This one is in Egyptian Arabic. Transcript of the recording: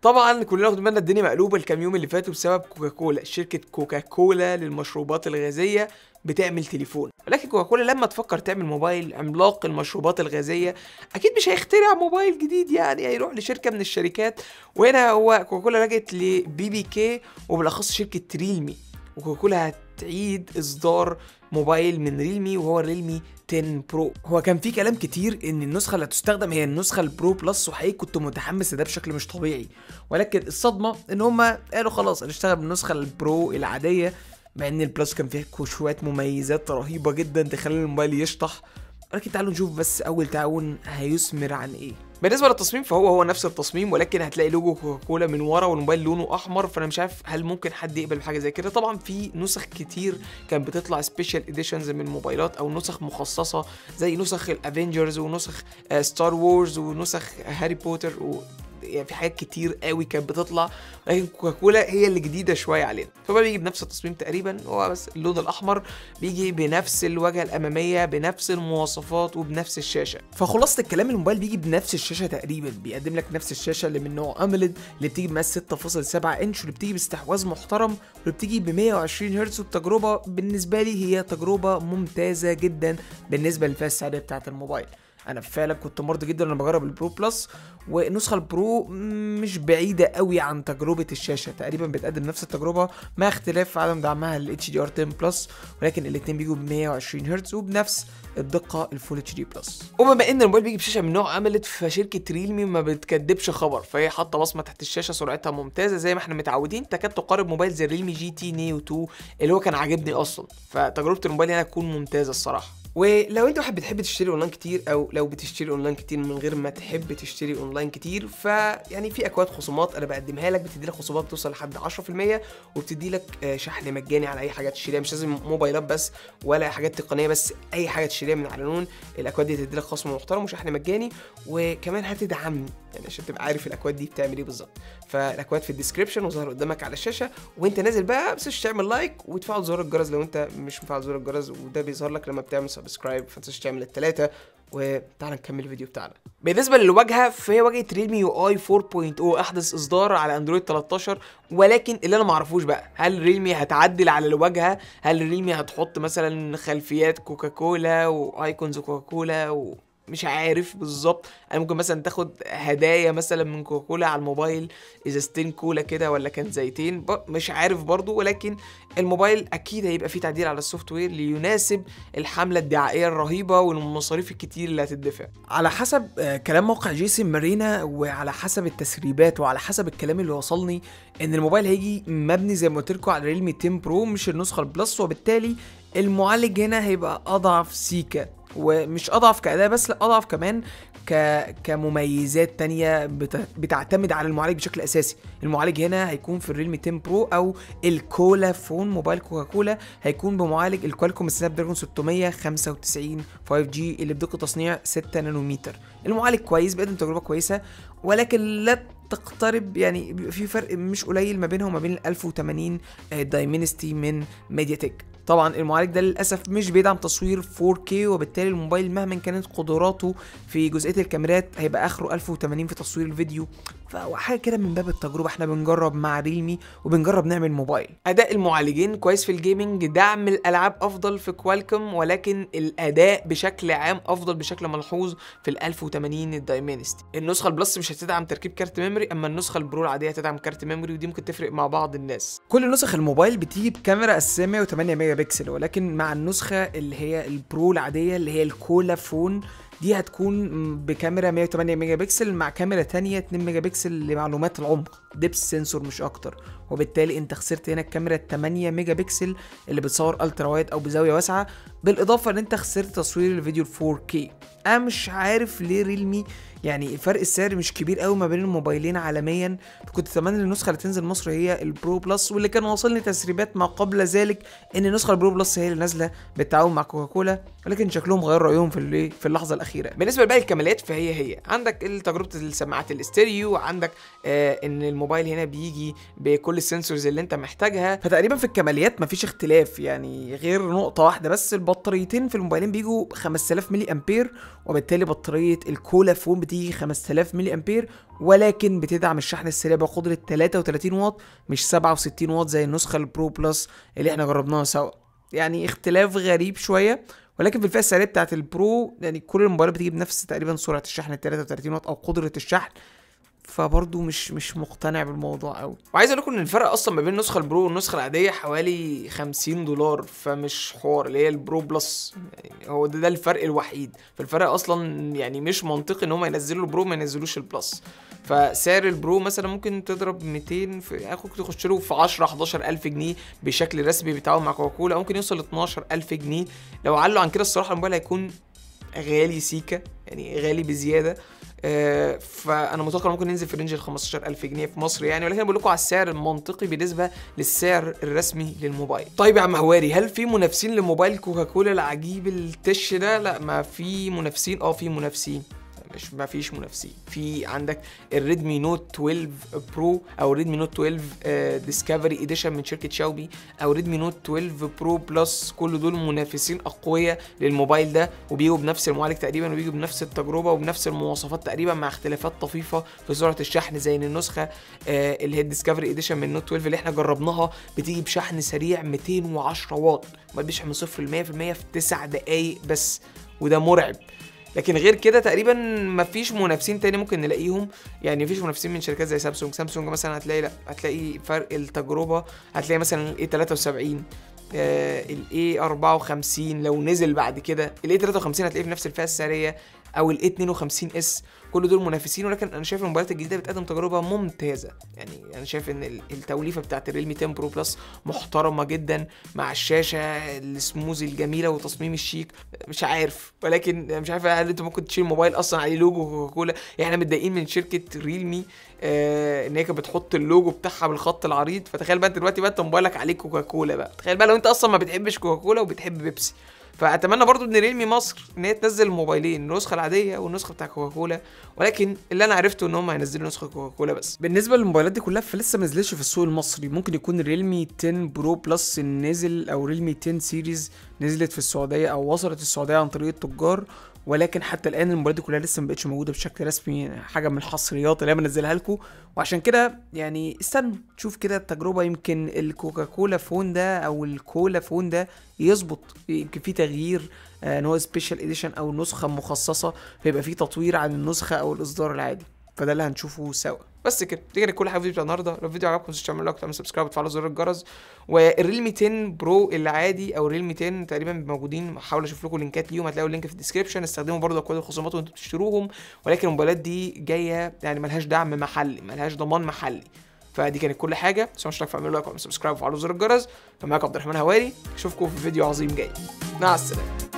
طبعا كلنا واخدين بالنا الدنيا مقلوبه الكام يوم اللي فاتوا بسبب كوكاكولا شركه كوكاكولا للمشروبات الغازيه بتعمل تليفون ولكن كوكاكولا لما تفكر تعمل موبايل عملاق المشروبات الغازيه اكيد مش هيخترع موبايل جديد يعني هيروح لشركه من الشركات وهنا هو كوكاكولا لجت لبي بي كي وبالاخص شركه ريلمي وكوكاكولا هتعيد اصدار موبايل من ريلمي وهو ريلمي 10 برو هو كان في كلام كتير ان النسخه اللي هتستخدم هي النسخه البرو بلس وحقيقي كنت متحمس لده بشكل مش طبيعي ولكن الصدمه ان هم قالوا خلاص هنشتغل بالنسخه البرو العاديه مع ان البلس كان فيها شويه مميزات رهيبه جدا تخلي الموبايل يشطح ولكن تعالوا نشوف بس اول تعاون هيثمر عن ايه بالنسبه للتصميم فهو هو نفس التصميم ولكن هتلاقي لوجو كوكاكولا من ورا والموبايل لونه احمر فانا مش عارف هل ممكن حد يقبل بحاجه زي كده طبعا في نسخ كتير كانت بتطلع سبيشال اديشنز من الموبايلات او نسخ مخصصه زي نسخ الافينجرز ونسخ ستار وورز ونسخ هاري بوتر و يعني في حاجات كتير قوي كانت بتطلع لكن كوكاكولا هي اللي جديده شويه علينا فهو بيجي بنفس التصميم تقريبا هو بس اللون الاحمر بيجي بنفس الواجهه الاماميه بنفس المواصفات وبنفس الشاشه فخلاصه الكلام الموبايل بيجي بنفس الشاشه تقريبا بيقدم لك نفس الشاشه اللي من نوع اموليد اللي بتيجي بمقاس 6.7 انش واللي بتيجي باستحواذ محترم واللي بتيجي ب 120 هرتز والتجربه بالنسبه لي هي تجربه ممتازه جدا بالنسبه للفئه السعريه بتاعه الموبايل انا فعلا كنت مرضي جدا لما بجرب البرو بلس والنسخه البرو مش بعيده قوي عن تجربه الشاشه تقريبا بتقدم نفس التجربه مع اختلاف عدم دعمها لل اتش دي ار 10 بلس ولكن الاثنين بيجوا ب 120 هرتز وبنفس الدقه الفول اتش دي بلس وبما ان الموبايل بيجي بشاشه من نوع اموليد فشركه ريلمي ما بتكدبش خبر فهي حاطه بصمه تحت الشاشه سرعتها ممتازه زي ما احنا متعودين تكاد تقارب موبايل زي الريلمي جي تي نيو 2 اللي هو كان عاجبني اصلا فتجربه الموبايل هنا هتكون ممتازه الصراحه ولو انت واحد بتحب تشتري اونلاين كتير او لو بتشتري اونلاين كتير من غير ما تحب تشتري اونلاين كتير فيعني في اكواد خصومات انا بقدمها لك بتدي لك خصومات توصل لحد 10% وبتدي لك شحن مجاني على اي حاجه تشتريها مش لازم موبايلات بس ولا حاجات تقنيه بس اي حاجه تشتريها من على نون الاكواد دي تدي لك خصم محترم وشحن مجاني وكمان هتدعمني يعني عشان تبقى عارف الاكواد دي بتعمل ايه بالظبط فالاكواد في الديسكربشن وظهر قدامك على الشاشه وانت نازل بقى بس تعمل لايك وتفعل زر الجرس لو انت مش مفعل زر الجرس وده بيظهر لك لما بتعمل سبسكرايب فتنساش تعمل الثلاثه وتعالى نكمل الفيديو بتاعنا بالنسبه للواجهه فهي واجهه ريلمي يو اي 4.0 احدث اصدار على اندرويد 13 ولكن اللي انا ما اعرفوش بقى هل ريلمي هتعدل على الواجهه هل ريلمي هتحط مثلا خلفيات كوكاكولا وايكونز كوكاكولا و... مش عارف بالظبط انا ممكن مثلا تاخد هدايا مثلا من كوكاكولا على الموبايل ازازتين كولا كده ولا كان زيتين مش عارف برضو ولكن الموبايل اكيد هيبقى فيه تعديل على السوفت وير ليناسب الحمله الدعائيه الرهيبه والمصاريف الكتير اللي هتدفع على حسب كلام موقع جيسون مارينا وعلى حسب التسريبات وعلى حسب الكلام اللي وصلني ان الموبايل هيجي مبني زي ما قلت لكم على ريلمي 10 برو مش النسخه البلس وبالتالي المعالج هنا هيبقى اضعف سيكا ومش اضعف كاداء بس لا اضعف كمان ك... كمميزات تانية بت... بتعتمد على المعالج بشكل اساسي المعالج هنا هيكون في الريلمي 10 برو او الكولا فون موبايل كوكاكولا هيكون بمعالج الكوالكوم سناب دراجون 695 5G اللي بدقه تصنيع 6 نانومتر المعالج كويس بيقدم تجربه كويسه ولكن لا تقترب يعني بيبقى في فرق مش قليل ما بينها وما بين ال 1080 دايمنستي من ميديا تك طبعا المعالج ده للاسف مش بيدعم تصوير 4K وبالتالي الموبايل مهما كانت قدراته في جزئيه الكاميرات هيبقى اخره 1080 في تصوير الفيديو فهو حاجه كده من باب التجربه احنا بنجرب مع ريلمي وبنجرب نعمل موبايل اداء المعالجين كويس في الجيمنج دعم الالعاب افضل في كوالكوم ولكن الاداء بشكل عام افضل بشكل ملحوظ في ال 1080 الدايمنستي النسخه البلس مش هتدعم تركيب كارت ميموري اما النسخه البرو العاديه هتدعم كارت ميموري ودي ممكن تفرق مع بعض الناس كل نسخ الموبايل بتيجي بكاميرا اساسيه 108 ميجا بكسل ولكن مع النسخه اللي هي البرو العاديه اللي هي الكولا فون دي هتكون بكاميرا 108 ميجا بكسل مع كاميرا تانية 2 ميجا بكسل لمعلومات العمق دبس سنسور مش اكتر وبالتالي انت خسرت هنا الكاميرا 8 ميجا بكسل اللي بتصور الترا وايد او بزاويه واسعه بالاضافه ان انت خسرت تصوير الفيديو 4K انا مش عارف ليه ريلمي يعني فرق السعر مش كبير قوي ما بين الموبايلين عالميا كنت اتمنى النسخه اللي تنزل مصر هي البرو بلس واللي كان واصلني تسريبات ما قبل ذلك ان النسخه البرو بلس هي اللي نازله بالتعاون مع كوكاكولا ولكن شكلهم غير رايهم في في اللحظه الاخيره بالنسبه لباقي الكماليات فهي هي عندك تجربه السماعات الاستيريو عندك آه ان الموبايل هنا بيجي بكل السنسورز اللي انت محتاجها فتقريبا في الكماليات مفيش اختلاف يعني غير نقطه واحده بس البطاريتين في الموبايلين بيجوا 5000 ملي امبير وبالتالي بطاريه الكولا فون بتيجي بتيجي 5000 ملي امبير ولكن بتدعم الشحن السريع بقدره 33 واط مش 67 واط زي النسخه البرو بلس اللي احنا جربناها سوا يعني اختلاف غريب شويه ولكن في الفئه السعريه بتاعت البرو يعني كل الموبايلات بتيجي بنفس تقريبا سرعه الشحن ال 33 واط او قدره الشحن فبرضه مش مش مقتنع بالموضوع قوي وعايز اقول لكم ان الفرق اصلا ما بين النسخه البرو والنسخه العاديه حوالي 50 دولار فمش حوار اللي هي البرو بلس يعني هو ده, ده الفرق الوحيد فالفرق اصلا يعني مش منطقي ان هم ينزلوا البرو ما ينزلوش البلس فسعر البرو مثلا ممكن تضرب 200 في يعني ممكن تخش له في 10 11 الف جنيه بشكل رسمي بيتعاون مع كوكاكولا ممكن يوصل ل 12 الف جنيه لو علوا عن كده الصراحه الموبايل هيكون غالي سيكا يعني غالي بزياده آه، فانا متوقع ممكن ننزل في رينج ال 15000 جنيه في مصر يعني ولكن بقول لكم على السعر المنطقي بالنسبه للسعر الرسمي للموبايل طيب يا عم هواري هل في منافسين لموبايل كوكاكولا العجيب التش ده لا ما في منافسين اه في منافسين مش ما فيش منافسين في عندك الريدمي نوت 12 برو او ريدمي نوت 12 ديسكفري اديشن من شركه شاومي او ريدمي نوت 12 برو بلس كل دول منافسين اقوياء للموبايل ده وبيجوا بنفس المعالج تقريبا وبيجوا بنفس التجربه وبنفس المواصفات تقريبا مع اختلافات طفيفه في سرعه الشحن زي ان النسخه آه، اللي هي الديسكفري اديشن من نوت 12 اللي احنا جربناها بتيجي بشحن سريع 210 واط ما بيشحن من صفر ل 100% في 9 دقايق بس وده مرعب لكن غير كده تقريبا مفيش منافسين تاني ممكن نلاقيهم يعني مفيش منافسين من شركات زي سامسونج سامسونج مثلا هتلاقي لا هتلاقي فرق التجربه هتلاقي مثلا الاي 73 الاي 54 لو نزل بعد كده الاي 53 هتلاقيه في نفس الفئه السعريه او الاي 52 اس كل دول منافسين ولكن انا شايف الموبايلات الجديده بتقدم تجربه ممتازه يعني انا شايف ان ال- التوليفه بتاعت الريلمي 10 برو بلس محترمه جدا مع الشاشه السموزي الجميله وتصميم الشيك مش عارف ولكن مش عارف هل انت ممكن تشيل موبايل اصلا عليه لوجو كوكاكولا يعني احنا متضايقين من شركه ريلمي آه ان هي كانت بتحط اللوجو بتاعها بالخط العريض فتخيل بقى انت دلوقتي بقى انت موبايلك عليه كوكاكولا بقى تخيل بقى لو انت اصلا ما بتحبش كوكاكولا وبتحب بيبسي فاتمنى برضو ان ريلمي مصر ان هي تنزل الموبايلين النسخه العاديه والنسخه بتاع كوكاكولا ولكن اللي انا عرفته ان هم هينزلوا نسخه كوكاكولا بس بالنسبه للموبايلات دي كلها فلسه ما نزلتش في السوق المصري ممكن يكون ريلمي 10 برو بلس نزل او ريلمي 10 سيريز نزلت في السعوديه او وصلت السعوديه عن طريق التجار ولكن حتى الان الموبايلات دي كلها لسه ما بقتش موجوده بشكل رسمي حاجه من الحصريات اللي انا بنزلها لكم وعشان كده يعني استنوا تشوف كده التجربه يمكن الكوكاكولا فون ده او الكولا فون ده يظبط يمكن في تغيير آه، ان هو سبيشال اديشن او نسخه مخصصه فيبقى في تطوير عن النسخه او الاصدار العادي فده اللي هنشوفه سوا بس كده دي كانت كل حاجه في الفيديو بتاع النهارده لو الفيديو عجبكم متنسوش تعملوا لايك وتعملوا سبسكرايب وتفعلوا زر الجرس والريلمي 10 برو العادي او الريلمي 10 تقريبا موجودين هحاول اشوف لكم لينكات ليهم هتلاقوا اللينك في الديسكربشن استخدموا برضه كود الخصومات وانتم بتشتروهم ولكن الموبايلات دي جايه يعني ملهاش دعم محلي ملهاش ضمان محلي فدي كانت كل حاجه بس مش تعملوا لايك وتعملوا سبسكرايب وتفعلوا زر الجرس كان معاكم عبد الرحمن هواري اشوفكم في فيديو عظيم جاي مع السلامه